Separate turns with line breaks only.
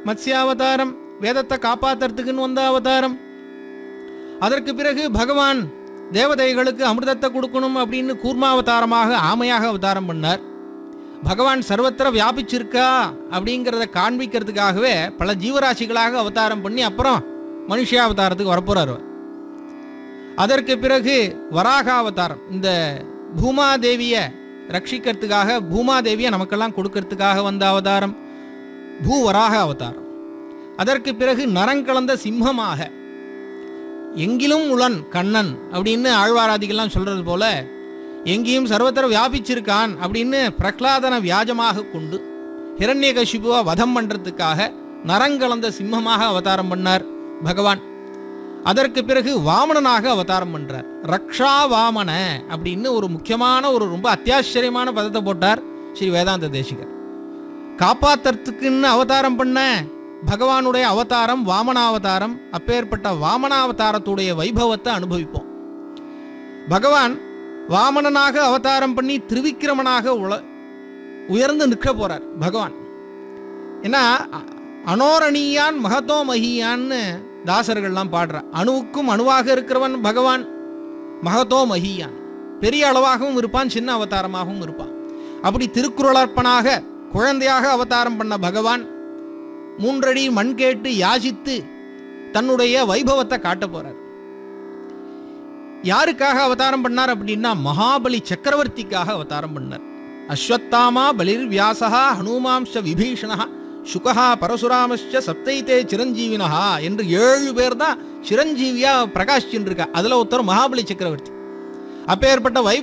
மத்ஸ்யாவதாரம் வேதத்தை காப்பாத்துறதுக்குன்னு வந்த அவதாரம் அதற்கு பிறகு பகவான் தேவதைகளுக்கு அமிர்தத்தை கொடுக்கணும் அப்படின்னு கூர்மாவதாரமாக ஆமையாக அவதாரம் பண்ணார் பகவான் சர்வத்திர வியாபிச்சிருக்கா அப்படிங்கிறத காண்பிக்கிறதுக்காகவே பல ஜீவராசிகளாக அவதாரம் பண்ணி அப்புறம் மனுஷாவதாரத்துக்கு வரப்போறார் அவர். அதற்கு பிறகு வராக அவதாரம் இந்த பூமாதேவியை ரட்சிக்கிறதுக்காக பூமாதேவியை நமக்கெல்லாம் கொடுக்கறதுக்காக வந்த அவதாரம் பூவராக அவதாரம் அதற்கு பிறகு நரங்கலந்த சிம்மமாக எங்கிலும் உளன் கண்ணன் அப்படின்னு ஆழ்வாராதிகள்லாம் சொல்றது போல எங்கேயும் சர்வத்திர வியாபிச்சிருக்கான் அப்படின்னு பிரகலாதன வியாஜமாக கொண்டு ஹிரண்யகசிபுவை வதம் பண்றதுக்காக நரங்கலந்த சிம்மமாக அவதாரம் பண்ணார் பகவான் அதற்கு பிறகு வாமனனாக அவதாரம் பண்றார் ரக்ஷா வாமன அப்படின்னு ஒரு முக்கியமான ஒரு ரொம்ப அத்தியாச்சரியமான பதத்தை போட்டார் ஸ்ரீ வேதாந்த தேசிகர் காப்பாத்துறதுக்குன்னு அவதாரம் பண்ண பகவானுடைய அவதாரம் வாமனாவதாரம் அப்பேற்பட்ட வாமனாவதாரத்துடைய வைபவத்தை அனுபவிப்போம் பகவான் வாமனனாக அவதாரம் பண்ணி திருவிக்கிரமனாக உல உயர்ந்து நிற்க போறார் பகவான் ஏன்னா அ- அனோரணீயான் மகத்தோ மகியான்னு தாசர்கள்லாம் பாடுறா அணுவுக்கும் அணுவாக இருக்கிறவன் பகவான் மகத்தோ மகியான் பெரிய அளவாகவும் இருப்பான் சின்ன அவதாரமாகவும் இருப்பான் அப்படி திருக்குறளர்ப்பனாக குழந்தையாக அவதாரம் பண்ண பகவான் மூன்றடி மண் கேட்டு யாசித்து தன்னுடைய வைபவத்தை காட்ட போறார் யாருக்காக அவதாரம் பண்ணார் அப்படின்னா மகாபலி சக்கரவர்த்திக்காக அவதாரம் பண்ணார் அஸ்வத்தாமா பலிர் வியாசகா ஹனுமாம்ச விபீஷணா சுகஹா பரசுராமஸ்ச சப்தைத்தே சிரஞ்சீவினஹா என்று ஏழு பேர் தான் சிரஞ்சீவியா பிரகாஷிச்சுட்டு இருக்கா அதுல ஒருத்தர் மகாபலி சக்கரவர்த்தி அப்பேற்பட்ட வை